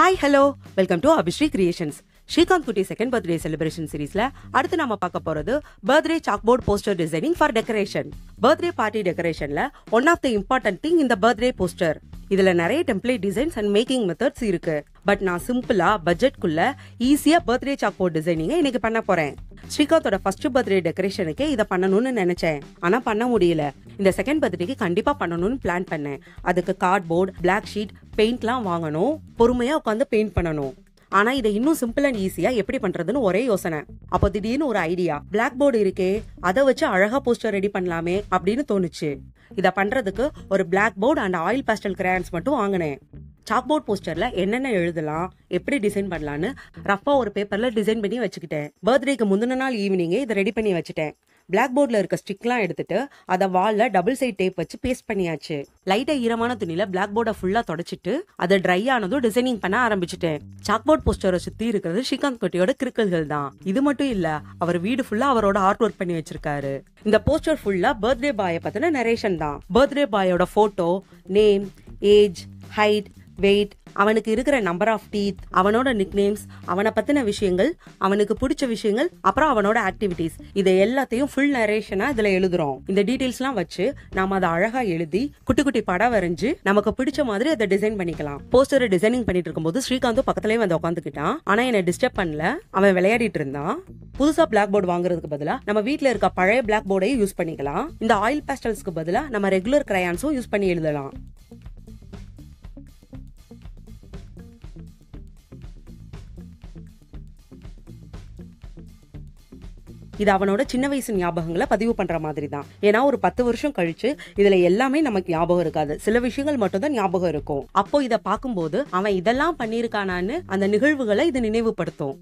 hi hello welcome to Abhishree creations Srikanth குட்டி second birthday celebration சீரீஸ்ல அடுத்து நாம பார்க்க போறது birthday chalkboard poster designing for decoration birthday party டெக்கரேஷன்ல one of the important thing இந்த பர்த்டே போஸ்டர் இதுல நிறைய template designs and making methods இருக்கு பட் நான் சிம்பிளா பட்ஜெட்குள்ள ஈஸியா பர்த்டே சாக்போர்ட் டிசைனிங்க இன்னைக்கு பண்ண போறேன் ஸ்ரீகாந்தோட ஃபர்ஸ்ட் பர்த்டே டெக்கரேஷனுக்கே இதை பண்ணணும்னு நினைச்சேன் ஆனா பண்ண முடியல இந்த செகண்ட் பர்த்டேக்கு கண்டிப்பா பண்ணணும்னு பிளான் பண்ணேன் அதுக்கு கார்ட்போர்ட் பிளாக் ஷீட் பெயிண்ட்லாம் வாங்கணும் பொறுமையா உட்காந்து பெயிண்ட் பண்ணணும் ஆனா இதை இன்னும் சிம்பிள் அண்ட் ஈஸியா எப்படி பண்றதுன்னு ஒரே யோசனை அப்போ திடீர்னு ஒரு ஐடியா பிளாக் போர்டு இருக்கே அதை வச்சு அழகா போஸ்டர் ரெடி பண்ணலாமே அப்படின்னு தோணுச்சு இதை பண்றதுக்கு ஒரு blackboard and oil pastel crayons மட்டும் வாங்கினேன் சாக்போர்ட் போஸ்டர்ல என்னென்ன எழுதலாம் எப்படி டிசைன் பண்ணலான்னு ரஃபா ஒரு பேப்பர்ல டிசைன் பண்ணி வச்சுக்கிட்டேன் பர்த்டேக்கு முந்தின நாள் ஈவினிங்கே இதை ரெடி பண்ணி வச்சுட்டேன் பிளாக் போர்டில் இருக்க ஸ்டிக்லாம் எடுத்துட்டு அதை வால்ல டபுள் சைட் டேப் வச்சு பேஸ்ட் பண்ணியாச்சு லைட்டா ஈரமான துணியில பிளாக் போர்டை ஃபுல்லா தொடச்சிட்டு அதை ட்ரை ஆனதும் டிசைனிங் பண்ண ஆரம்பிச்சிட்டேன் சாக்போர்ட் போஸ்டரை சுத்தி இருக்கிறது ஸ்ரீகாந்த் கொட்டியோட கிறுக்கல்கள் தான் இது மட்டும் இல்ல அவர் வீடு ஃபுல்லா அவரோட ஆர்ட் ஒர்க் பண்ணி வச்சிருக்காரு இந்த போஸ்டர் ஃபுல்லா பர்த்டே பாயை பத்தின நரேஷன் தான் பர்த்டே பாயோட photo name age height weight அவனுக்கு இருக்கிற நம்பர் ஆஃப் டீத் அவனோட நிக் நேம்ஸ் அவனை பத்தின விஷயங்கள் அவனுக்கு பிடிச்ச விஷயங்கள் அப்புறம் அவனோட ஆக்டிவிட்டீஸ் இதை எல்லாத்தையும் ஃபுல் நரேஷனா இதுல எழுதுறோம் இந்த டீடைல்ஸ்லாம் வச்சு நாம அதை அழகா எழுதி குட்டி குட்டி படம் வரைஞ்சு நமக்கு பிடிச்ச மாதிரி அதை டிசைன் பண்ணிக்கலாம் போஸ்டரை டிசைனிங் பண்ணிட்டு இருக்கும்போது ஸ்ரீகாந்தும் பக்கத்துலயே வந்து உட்காந்துக்கிட்டான் ஆனா என்னை டிஸ்டர்ப் பண்ணல அவன் விளையாடிட்டு இருந்தான் புதுசா பிளாக் போர்டு வாங்குறதுக்கு பதிலா நம்ம வீட்ல இருக்க பழைய பிளாக் போர்டையும் யூஸ் பண்ணிக்கலாம் இந்த ஆயில் பேஸ்டல்ஸ்க்கு பதிலா நம்ம ரெகுலர் கிரையான்ஸும் யூஸ் பண்ணி எழுதலாம் இது அவனோட சின்ன வயசு ஞாபகங்களை பதிவு பண்ற மாதிரி தான் ஏன்னா ஒரு பத்து வருஷம் கழிச்சு இதுல எல்லாமே நமக்கு ஞாபகம் இருக்காது சில விஷயங்கள் மட்டும் தான் ஞாபகம் இருக்கும் அப்போ இத பார்க்கும்போது அவன் இதெல்லாம் பண்ணியிருக்கானான்னு அந்த நிகழ்வுகளை இது நினைவுபடுத்தும்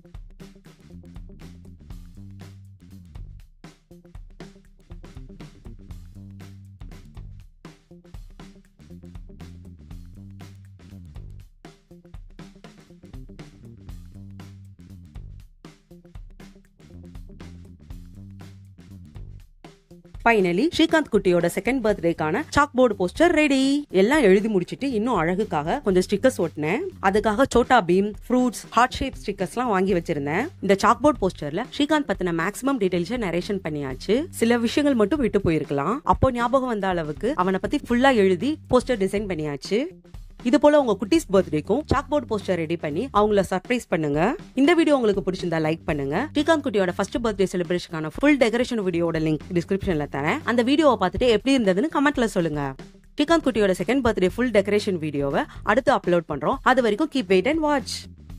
ஃபைனலி ஸ்ரீகாந்த் குட்டியோட செகண்ட் பர்த்டேக்கான சாக் போர்டு போஸ்டர் ரெடி எல்லாம் எழுதி முடிச்சிட்டு இன்னும் அழகுக்காக கொஞ்சம் ஸ்டிக்கர்ஸ் ஒட்டினேன் அதுக்காக Chhota Bheem fruits heart shape ஸ்டிக்கர்ஸ்லாம் வாங்கி வச்சிருந்தேன் இந்த சாக் போர்டு போஸ்டர்ல ஸ்ரீகாந்த் பத்தின மேக்ஸிமம் டீடைல்ஸை நரேஷன் பண்ணியாச்சு சில விஷயங்கள் மட்டும் விட்டு போயிருக்கலாம் அப்போ ஞாபகம் வந்த அளவுக்கு அவனை பத்தி ஃபுல்லா எழுதி போஸ்டர் டிசைன் பண்ணியாச்சு இது போல உங்க குட்டீஸ் பர்த்டேக்கும் சாக் போர்ட் போஸ்டர் ரெடி பண்ணி அவங்கள சர்ப்ரைஸ் பண்ணுங்க இந்த வீடியோ உங்களுக்கு பிடிச்சிருந்தா லைக் பண்ணுங்க ஸ்ரீகாந்த் குட்டியோட ஃபர்ஸ்ட் பர்த்டே செலிப்ரேஷனுக்கான ஃபுல் டெக்கரேஷன் வீடியோட லிங்க் டிஸ்கிரிப்ஷன்ல தரேன் அந்த வீடியோவை பார்த்துட்டு எப்படி இருந்ததுன்னு கமெண்ட்ல சொல்லுங்க ஸ்ரீகாந்த் குட்டியோட செகண்ட் பர்த்டே ஃபுல் டெக்கரேஷன் வீடியோவை அடுத்து அப்லோட் பண்றோம் அது வரைக்கும் keep wait and watch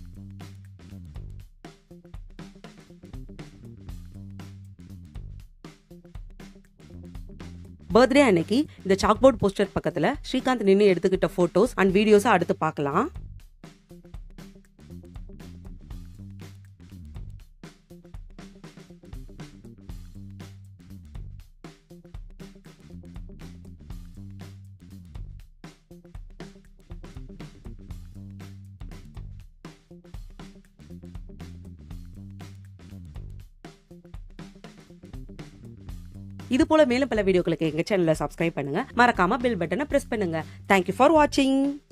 birthday அன்னைக்கு இந்த சாக்போர்ட் போஸ்டர் பக்கத்துல ஸ்ரீகாந்த் நின்று எடுத்துக்கிட்ட போட்டோஸ் அண்ட் வீடியோஸை அடுத்து பார்க்கலாம் இது போல மேலும் பல வீடியோக்களுக்கு எங்க சேனலை சப்ஸ்கிரைப் பண்ணுங்க மறக்காம பெல் பட்டனை பிரஸ் பண்ணுங்க தேங்க்யூ ஃபார் வாட்சிங்